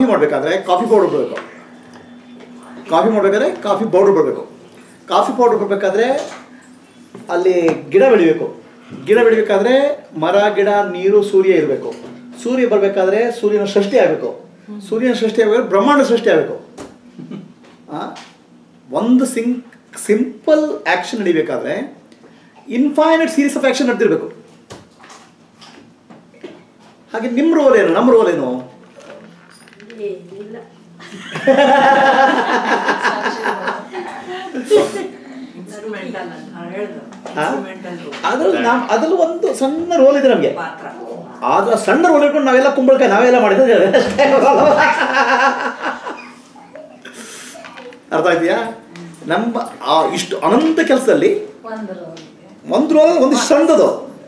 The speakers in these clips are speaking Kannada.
ಕಾಫಿ ಮಾಡಬೇಕಾದ್ರೆ ಕಾಫಿ ಪೌಡರ್ ಬರಬೇಕು ಕಾಫಿ ಮಾಡಬೇಕಾದ್ರೆ ಕಾಫಿ ಪೌಡರ್ ಬರಬೇಕು ಕಾಫಿ ಪೌಡರ್ ಬರಬೇಕಾದ್ರೆ ಅಲ್ಲಿ ಗಿಡ ಬೆಳಿಬೇಕು ಗಿಡ ಬೆಳಿಬೇಕಾದ್ರೆ ಮರ ಗಿಡ ನೀರು ಸೂರ್ಯ ಇರಬೇಕು ಸೂರ್ಯ ಬರಬೇಕಾದ್ರೆ ಸೂರ್ಯನ ಸೃಷ್ಟಿ ಆಗಬೇಕು ಸೂರ್ಯನ ಸೃಷ್ಟಿ ಆಗಬೇಕಾದ್ರೆ ಬ್ರಹ್ಮಾಂಡ ಸೃಷ್ಟಿ ಆಗಬೇಕು ಒಂದು ಸಿಂಗ್ ಸಿಂಪಲ್ ಆ್ಯಕ್ಷನ್ ನಡಿಬೇಕಾದ್ರೆ ಇನ್ಫೈನೈಟ್ ಸೀರೀಸ್ ಆಫ್ ಆ್ಯಕ್ಷನ್ ನಡೆದಿರಬೇಕು ಹಾಗೆ ನಿಮ್ಮ ರೋಲ್ ಏನು ನಮ್ಮ ರೋಲ್ ಏನು ಏನಿಲ್ಲ ಇನ್ಸ್ಟ್ರೂಮೆಂಟಲ್ ಅಂತ ಹೇಳ್ದು ಹಾ? ಇನ್ಸ್ಟ್ರೂಮೆಂಟಲ್ ಅದ್ರಲ್ಲಿ ನಾವು ಅದ್ರಲ್ಲಿ ಒಂದು ಸಣ್ಣ ರೋಲ್ ಇದೆ ನಮಗೆ ಪಾತ್ರ ಆದ್ರೆ ಆ ಸಣ್ಣ ರೋಲ್ ಇಟ್ಕೊಂಡು ನಾವೆಲ್ಲ ಕುಂಬಳಕಾಯಿ ನಾವೆಲ್ಲ ಮಾಡಿದ್ರೆ ಅರ್ಥ ಆಯ್ತೀಯಾ ನಮ್ಮ ಆ ಇಷ್ಟು ಅನಂತ ಕೆಲಸದಲ್ಲಿ ಒಂದು ರೋಲಿಗೆ ಒಂದು ರೋಲ್ ಒಂದು ಸಣ್ಣದು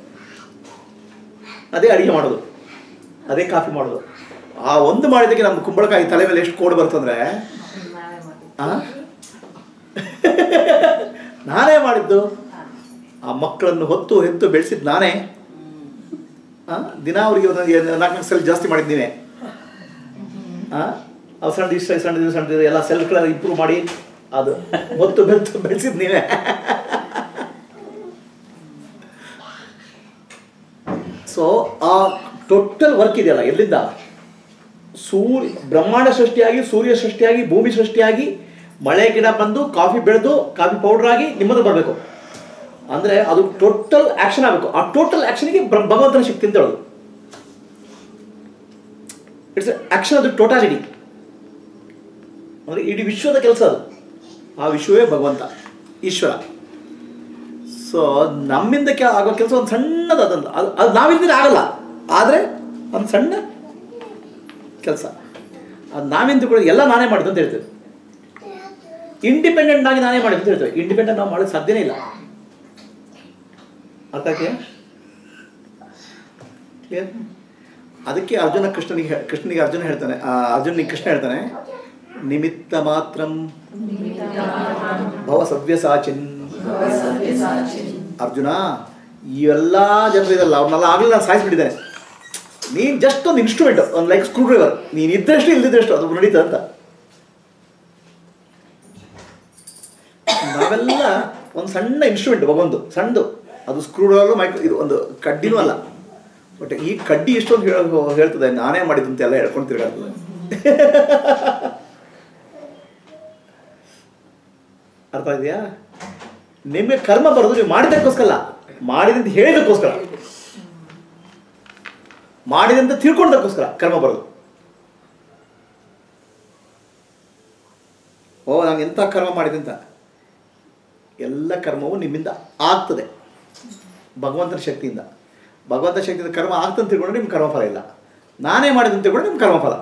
ಅದೇ ಅಡಿಗೆ ಮಾಡೋದು ಅದೇ ಕಾಫಿ ಮಾಡೋದು ಆ ಒಂದು ಮಾಡಿದ್ದಕ್ಕೆ ನಮ್ಮ ಕುಂಬಳಕಾಯಿ ತಲೆ ಮೇಲೆ ಎಷ್ಟು ಕೋಡ್ ಬರ್ತಂದ್ರೆ ನಾವೇ ಮಾಡಿದ್ವಿ ಆ? ನಾನೇ ಮಾಡಿದ್ದು ಆ ಮಕ್ಕಳನ್ನು ಹೊತ್ತು ಹೆತ್ತು ಬೆಳೆಸಿದ್ದು ನಾನೇ ಆ? ದಿನ ಅವ್ರಿಗೆ ಒಂದೊಂದು ನಾಲ್ಕು ನಾಲ್ಕು ಸಲ ಜಾಸ್ತಿ ಮಾಡಿದ್ದು ನೀವೇ ಆ? ಅವು ಸಣ್ಣ ಇಷ್ಟ ಸಣ್ಣ ಸಣ್ಣ ಎಲ್ಲ ಸೆಲ್ಫ್ಗಳ ಇಂಪ್ರೂವ್ ಮಾಡಿ ಅದು ಹೊತ್ತು ಬೆಳೆದು ಬೆಳೆಸಿದ್ದು ನೀವೇ ಸೊ ಆ ಟೋಟಲ್ ವರ್ಕ್ ಇದೆಯಲ್ಲ ಎಲ್ಲಿಂದ ಸೂರ್ಯ ಬ್ರಹ್ಮಾಂಡ ಸೃಷ್ಟಿಯಾಗಿ ಸೂರ್ಯ ಸೃಷ್ಟಿಯಾಗಿ ಭೂಮಿ ಸೃಷ್ಟಿಯಾಗಿ ಮಳೆ ಗಿಡ ಬಂದು ಕಾಫಿ ಬೆಳೆದು ಕಾಫಿ ಪೌಡರ್ ಆಗಿ ನಿಮ್ಮದು ಬರಬೇಕು ಅಂದ್ರೆ ಅದು ಟೋಟಲ್ ಆಕ್ಷನ್ ಆಗಬೇಕು ಆ ಟೋಟಲ್ ಆಕ್ಷನ್ಗೆ ಭಗವಂತನ ಶಕ್ತಿ ಅಂತ ಹೇಳೋದು ಇಟ್ಸ್ ಆಕ್ಷನ್ ಅದು ಟೋಟಾಲಿಟಿ ಅಂದ್ರೆ ಇಡೀ ವಿಶ್ವದ ಕೆಲಸ ಅದು ಆ ವಿಶ್ವವೇ ಭಗವಂತ ಈಶ್ವರ ಸೊ ನಮ್ಮಿಂದ ಕೆ ಆಗೋ ಕೆಲಸ ಒಂದು ಸಣ್ಣದು ಅದೊಂದು ಅದು ಅದು ನಾವಿಲ್ದಿರ ಆಗಲ್ಲ ಆದರೆ ಒಂದು ಸಣ್ಣ ಕೆಲಸ ಅದು ನಾವಿಂದ ಕೂಡ ಎಲ್ಲ ನಾನೇ ಮಾಡಿದ್ದು ಅಂತ ಹೇಳ್ತೇವೆ ಇಂಡಿಪೆಂಡೆಂಟ್ ಆಗಿ ನಾನೇ ಮಾಡಿದ್ದು ಅಂತ ಹೇಳ್ತೇವೆ ಇಂಡಿಪೆಂಡೆಂಟ್ ನಾವು ಮಾಡೋಕ್ಕೆ ಸಾಧ್ಯನೇ ಇಲ್ಲ ಅರ್ಥ ಆಯ್ತಾ ಕ್ಲಿಯರ್ ಅದಕ್ಕೆ ಅರ್ಜುನ ಕೃಷ್ಣನಿಗೆ ಹೇ- ಕೃಷ್ಣನಿಗೆ ಅರ್ಜುನ ಹೇಳ್ತಾನೆ ಆ, ಅರ್ಜುನಿಗೆ ಕೃಷ್ಣ ಹೇಳ್ತಾನೆ ನಿಮಿತ್ತ ಮಾತ್ರಂ ಭವ ಸವ್ಯಸಾಚಿನ್ ಅರ್ಜುನ ಇವೆಲ್ಲ ಜನರು ಇದಲ್ಲ ಅವ್ರನ್ನೆಲ್ಲ ಆಗಲೇ ನಾನು ಸಾಯಿಸ್ಬಿಟ್ಟಿದ್ದೇನೆ ನೀನು ಜಸ್ಟ್ ಒಂದು ಇನ್ಸ್ಟ್ರೂಮೆಂಟ್ ಒಂದು ಲೈಕ್ ಸ್ಕ್ರೂ ಡ್ರೈವರ್ ನೀನು ಇದ್ದಷ್ಟು ಇಲ್ಲದಿದ್ದಷ್ಟು ಅದು ನಡೀತದೆ ಅಂತ ನಾವೆಲ್ಲ ಒಂದು ಸಣ್ಣ ಇನ್ಸ್ಟ್ರೂಮೆಂಟ್ ಒಂದು ಸಣ್ಣದು ಅದು ಸ್ಕ್ರೂ ಡ್ರೈವರ್ ಮೈಕ್ ಇದು ಒಂದು ಕಡ್ಡಿನೂ ಅಲ್ಲ ಬಟ್ ಈ ಕಡ್ಡಿ ಎಷ್ಟೊಂದು ಹೇಳ ಹೇಳ್ತದೆ ನಾನೇ ಮಾಡಿದಂತೆ ಎಲ್ಲ ಹೇಳ್ಕೊಂಡು ತಿರ್ಗಾಡ್ತದೆ ಅರ್ಥ ಇದೆಯಾ ನಿಮಗೆ ಕರ್ಮ ಬರೋದು ನೀವು ಮಾಡಿದ್ದಕ್ಕೋಸ್ಕರ ಮಾಡಿದಂತ ಹೇಳಿದಕ್ಕೋಸ್ಕರ ಮಾಡಿದಂತ ತಿಳ್ಕೊಂಡಕ್ಕೋಸ್ಕರ ಕರ್ಮ ಬರೋದು ಓ ನಾನು ಎಂಥ ಕರ್ಮ ಮಾಡಿದೆ ಅಂತ ಎಲ್ಲ ಕರ್ಮವು ನಿಮ್ಮಿಂದ ಆಗ್ತದೆ ಭಗವಂತನ ಶಕ್ತಿಯಿಂದ ಭಗವಂತನ ಶಕ್ತಿಯಿಂದ ಕರ್ಮ ಆಗ್ತಂತ ತಿಳ್ಕೊಂಡ್ರೆ ನಿಮ್ಗೆ ಕರ್ಮಫಲ ಇಲ್ಲ ನಾನೇ ಮಾಡಿದಂತ ತಿಳ್ಕೊಂಡ್ರೆ ನಿಮ್ಗೆ ಕರ್ಮಫಲ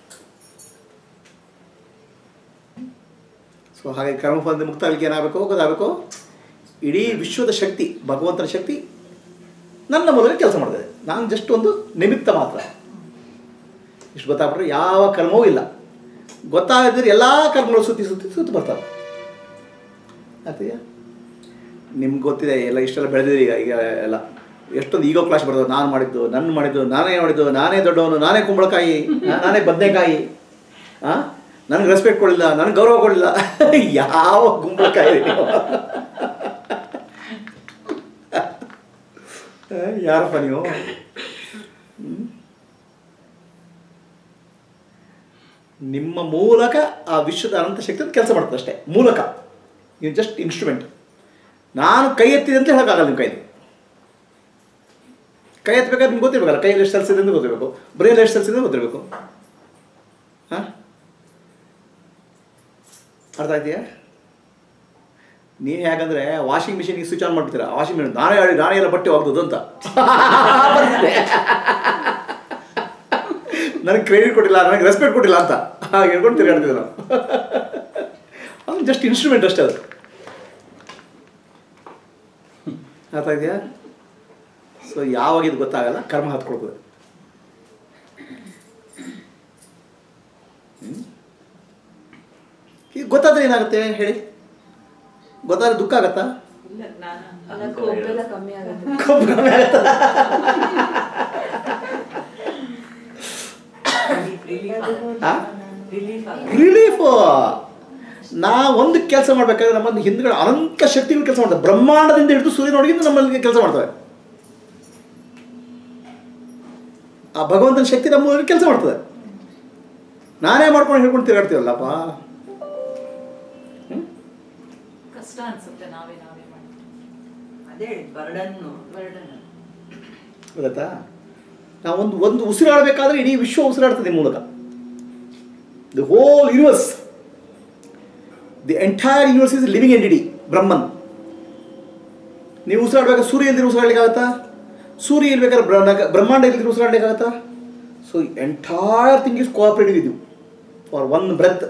ಸೊ ಹಾಗೆ ಕರ್ಮಫಲದಿಂದ ಮುಕ್ತ ಆಗಲಿಕ್ಕೆ ಏನಾಗಬೇಕು ಗೊತ್ತಾಗಬೇಕು ಇಡೀ ವಿಶ್ವದ ಶಕ್ತಿ ಭಗವಂತನ ಶಕ್ತಿ ನನ್ನ ಮೊದಲೇ ಕೆಲಸ ಮಾಡ್ತದೆ ನಾನು ಜಸ್ಟ್ ಒಂದು ನಿಮಿತ್ತ ಮಾತ್ರ ಇಷ್ಟು ಗೊತ್ತಾಗ್ಬಿಟ್ರೆ ಯಾವ ಕರ್ಮವೂ ಇಲ್ಲ ಗೊತ್ತಾಗದಿದ್ರೆ ಎಲ್ಲ ಕರ್ಮಗಳು ಸುತ್ತಿ ಸುತ್ತಿ ಸುತ್ತಿ ಬರ್ತಾವೆ ಆಗ್ತಿದೆಯಾ ನಿಮ್ಗೆ ಗೊತ್ತಿದೆ ಎಲ್ಲ ಇಷ್ಟೆಲ್ಲ ಬೆಳೆದಿದೆ ಈಗ ಈಗ ಎಲ್ಲ ಎಷ್ಟೊಂದು ಈಗೋ ಕ್ಲಾಸ್ ಬರ್ತದೆ ನಾನು ಮಾಡಿದ್ದು ನನ್ನ ಮಾಡಿದ್ದು ನಾನೇ ಮಾಡಿದ್ದು ನಾನೇ ದೊಡ್ಡವನು ನಾನೇ ಕುಂಬಳಕಾಯಿ ನಾ- ನಾನೇ ಬದನೆಕಾಯಿ ಹಾಂ ನನಗೆ ರೆಸ್ಪೆಕ್ಟ್ ಕೊಡಲಿಲ್ಲ ನನಗೆ ಗೌರವ ಕೊಡಲಿಲ್ಲ ಯಾವ ಕುಂಬಳಕಾಯಿ ನೀವು? ಆ, ಯಾರಪ್ಪ ನೀವು ಹ್ಮ್? ನಿಮ್ಮ ಮೂಲಕ ಆ ವಿಶ್ವದ ಅನಂತ ಶಕ್ತಿ ಕೆಲಸ ಮಾಡ್ತದೆ ಅಷ್ಟೇ ಮೂಲಕ ನೀವು ಜಸ್ಟ್ ಇನ್ಸ್ಟ್ರೂಮೆಂಟ್ ನಾನು ಕೈ ಎತ್ತಿದೆ ಅಂತ ಹೇಳೋಕ್ಕಾಗಲ್ಲ ನಿಮ್ಮ ಕೈಲಿ ಕೈ ಎತ್ತಬೇಕಾದ್ರೆ ನಿಮ್ಗೆ ಗೊತ್ತಿರ್ಬೇಕಲ್ಲ ಕೈಯಲ್ಲಿ ಎಷ್ಟು ಸೆಲ್ಸ್ ಇದೆ ಅಂತ ಗೊತ್ತಿರಬೇಕು ಬ್ರೈನಲ್ಲಿ ಎಷ್ಟು ಸೆಲ್ಸ್ ಇದೆ ಅಂತ ಗೊತ್ತಿರಬೇಕು ಹಾಂ ಅರ್ಥ ಆಯ್ತೀಯಾ ನೀವು ಹೇಗಂದ್ರೆ ವಾಷಿಂಗ್ ಮಿಷಿನ್ಗೆ ಸ್ವಿಚ್ ಆನ್ ಮಾಡ್ಬಿಡ್ತೀರಾ ವಾಷಿಂಗ್ ಮಿಷಿನ್ ನಾನೇ ಹೇಳಿ ನಾನೇ ಎಲ್ಲ ಬಟ್ಟೆ ಹೋಗ್ತದೆ ಅಂತ ನನಗೆ ಕ್ರೆಡಿಟ್ ಕೊಟ್ಟಿಲ್ಲ ನನಗೆ ರೆಸ್ಪೆಕ್ಟ್ ಕೊಟ್ಟಿಲ್ಲ ಅಂತ ಹಾಗೆ ಹೇಳ್ಕೊಂಡು ತಿರ್ಗಾಡ್ತಿದ್ದೆ ನಾವು ಅದು ಜಸ್ಟ್ ಇನ್ಸ್ಟ್ರೂಮೆಂಟ್ ಅಷ್ಟೇ ಅದು ಅರ್ಥ ಇದೆಯಾ ಸೊ ಯಾವಾಗ ಇದು ಗೊತ್ತಾಗಲ್ಲ ಕರ್ಮ ಹತ್ಕೊಳ್ತದೆ ಹ್ಮ್? ಈಗ ಗೊತ್ತಾದ್ರೆ ಏನಾಗುತ್ತೆ ಹೇಳಿ ಗೊತ್ತಾದ್ರೆ ದುಃಖ ಆಗತ್ತಾ ಇಲ್ಲ ನಾನು ಅಲ್ಲ ಕೊಬ್ಬೆಲ್ಲ ಕಮ್ಮಿ ಆಗುತ್ತೆ ಕೋಪ ಕಮ್ಮಿ ಆಗತ್ತಾ? ಫ್ರೀಲಿ ಆ? ರಿಲೀಫ್ ರಿಲೀಫು ನಾ ಒಂದು ಕೆಲಸ ಮಾಡ್ಬೇಕಾದ್ರೆ ನಮ್ಮಲ್ಲಿ ಹಿಂದ್ಗಡೆ ಅನಂತ ಶಕ್ತಿಗಳು ಕೆಲಸ ಮಾಡ್ತವೆ ಬ್ರಹ್ಮಾಂಡದಿಂದ ಹಿಡಿದು ಸೂರ್ಯನೊಳಗಿಂದ ನಮ್ಮಲ್ಲಿ ಕೆಲಸ ಮಾಡ್ತವೆ ಆ ಭಗವಂತನ ಶಕ್ತಿ ನಮ್ಮ ಕೆಲಸ ಮಾಡ್ತದೆ ನಾನೇ ಮಾಡ್ಕೊಂಡು ಹೇಳ್ಕೊಂಡು ತಿರುಗಾಡ್ತೀವಲ್ಲಪ್ಪ ಹ್ಮ್? ಕಷ್ಟ ಅನ್ಸುತ್ತೆ ನಾವೇ ನಾವೇ ಮಾಡಿ ಅದೇ ಬರ್ಡನ್ನು ಬರ್ಡನ್ ಗೊತ್ತಾ ನಾವು ಒಂದು ಒಂದು ಉಸಿರಾಡಬೇಕಾದ್ರೆ ಇಡೀ ವಿಶ್ವ ಉಸಿರಾಡ್ತದೆ ಈ ಮೂಲಕ the whole universe the entire universe is living entity Brahman ನೀವು ಉಸಿರಾಡ್ಬೇಕಾದ್ರೆ ಸೂರ್ಯ ಇಲ್ದಿರ ಉಸಿರಾಡ್ಲಿಕ್ಕಾಗತ್ತಾ ಸೂರ್ಯ ಇರ್ಬೇಕಾದ್ರೆ ಬ್ರ- ನಗ- ಬ್ರಹ್ಮಾಂಡ ಇಲ್ದಿರ ಉಸಿರಾಡ್ಲಿಕ್ಕಾಗತ್ತಾ so entire thing is cooperative ಇದು ಫಾರ್ ಒನ್ ಬ್ರೆತ್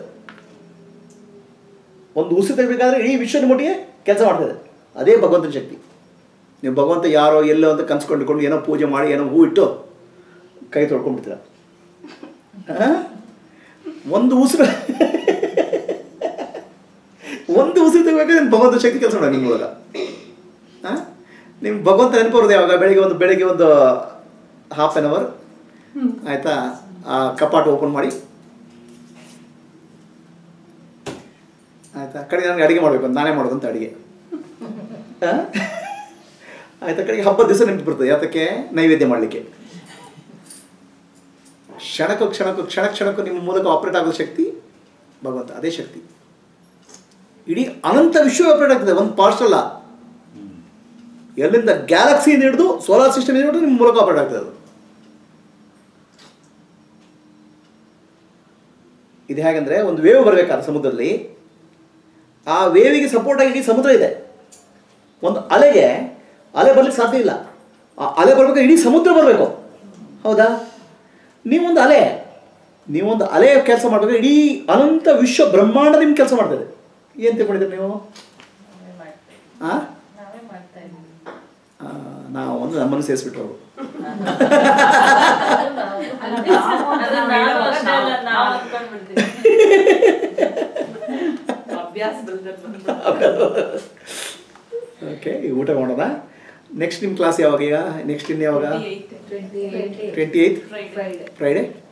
ಒಂದು ಉಸಿರು ತೆಗಿಬೇಕಾದ್ರೆ ಇಡೀ ವಿಶ್ವದ ಮಟ್ಟಿಗೆ ಕೆಲಸ ಮಾಡ್ತದೆ ಅದೇ ಭಗವಂತನ ಶಕ್ತಿ ನೀವು ಭಗವಂತ ಯಾರೋ ಎಲ್ಲೋ ಅಂತ ಕನ್ಸ್ಕೊಂಡ್ಕೊಂಡು ಏನೋ ಪೂಜೆ ಮಾಡಿ ಏನೋ ಹೂ ಇಟ್ಟು ಕೈ ತೊಳ್ಕೊಂಡ್ಬಿಡ್ತೀರ ಆ? ಒಂದು ಉಸಿರು ಒಂದು ಉಸಿರು ತೆಗಿಬೇಕಾದ್ರೆ ನಿಮ್ಮ ಭಗವಂತ ಶಕ್ತಿ ಕೆಲಸ ಮಾಡೋದು ನಿಮ್ಮೊಳಗ ಹಾಂ ನಿಮ್ಮ ಭಗವಂತ ನೆನಪು ಬರೋದು ಯಾವಾಗ ಬೆಳಿಗ್ಗೆ ಒಂದು ಬೆಳಿಗ್ಗೆ ಒಂದು ಹಾಫ್ ಆನ್ ಅವರ್ ಆಯಿತಾ ಆ ಕಪಾಟ ಓಪನ್ ಮಾಡಿ ಆಯಿತಾ ಕಡೆಗೆ ನನಗೆ ಅಡುಗೆ ಮಾಡಬೇಕು ಅಂತ ನಾನೇ ಮಾಡೋದು ಅಂತ ಅಡುಗೆ ಆಯ್ತಾ ಕಡೆಗೆ ಹಬ್ಬದ ದಿವಸ ನೆನಪು ಬರ್ತದೆ ಯಾತಕ್ಕೆ ನೈವೇದ್ಯ ಮಾಡಲಿಕ್ಕೆ ಕ್ಷಣಕ್ಕೂ ಕ್ಷಣಕ್ಕೂ ಕ್ಷಣ ಕ್ಷಣಕ್ಕೂ ನಿಮ್ಮ ಮೂಲಕ ಆಪರೇಟ್ ಆಗೋ ಶಕ್ತಿ ಭಗವಂತ ಅದೇ ಶಕ್ತಿ ಇಡೀ ಅನಂತ ವಿಶ್ವ ಆಪರೇಟ್ ಆಗ್ತದೆ ಒಂದು ಪಾರ್ಟ್ಸ್ ಅಲ್ಲ ಎಲ್ಲಿಂದ ಗ್ಯಾಲಕ್ಸಿಯಿಂದ ಹಿಡಿದು ಸೋಲಾರ್ ಸಿಸ್ಟಮ್ ಹಿಡಿದು ನಿಮ್ಮ ಮೂಲಕ ಆಪರೇಟ್ ಆಗ್ತದೆ ಅದು ಇದು ಹೇಗೆಂದ್ರೆ ಒಂದು ವೇವ್ ಬರಬೇಕಾದ್ರೆ ಸಮುದ್ರದಲ್ಲಿ ಆ ವೇವಿಗೆ ಸಪೋರ್ಟ್ ಆಗಿ ಇಡೀ ಸಮುದ್ರ ಇದೆ ಒಂದು ಅಲೆಗೆ ಅಲೆ ಬರ್ಲಿಕ್ಕೆ ಸಾಧ್ಯ ಇಲ್ಲ ಆ ಅಲೆ ಬರ್ಬೇಕು ಇಡೀ ಸಮುದ್ರ ಬರಬೇಕು ಹೌದಾ ನೀವೊಂದು ಅಲೆ ನೀವೊಂದು ಅಲೆ ಕೆಲಸ ಮಾಡಬೇಕು ಇಡೀ ಅನಂತ ವಿಶ್ವ ಬ್ರಹ್ಮಾಂಡ ನಿಮ್ಗೆ ಕೆಲಸ ಮಾಡ್ತದೆ ಏನು ತಿಳ್ಕೊಂಡಿದ್ದೀರಿ ನೀವು ಆ? ನಾವೇ ಮಾಡ್ತಾ ಇದ್ದೀವಿ ಆ, ನಾವು ಒಂದು ನಮ್ಮನ್ನು ಸೇರಿಸ್ಬಿಟ್ರು ಅವರು ಅದು ನಾವು ಅಷ್ಟೇ ಅಲ್ಲ, ನಾವು ಅನ್ಕೊಂಡ್ಬಿಡ್ತೀವಿ. ಅಭ್ಯಾಸ ಬಂದ್ರೆ ಓಕೆ ಈಗ ಊಟ ಮಾಡೋಣ ನೆಕ್ಸ್ಟ್ ನಿಮ್ಮ ಕ್ಲಾಸ್ ಯಾವಾಗ ಈಗ ನೆಕ್ಸ್ಟ್ ಇನ್ನು ಯಾವಾಗ 28. Twenty eight. Twenty eight Friday. Friday. Friday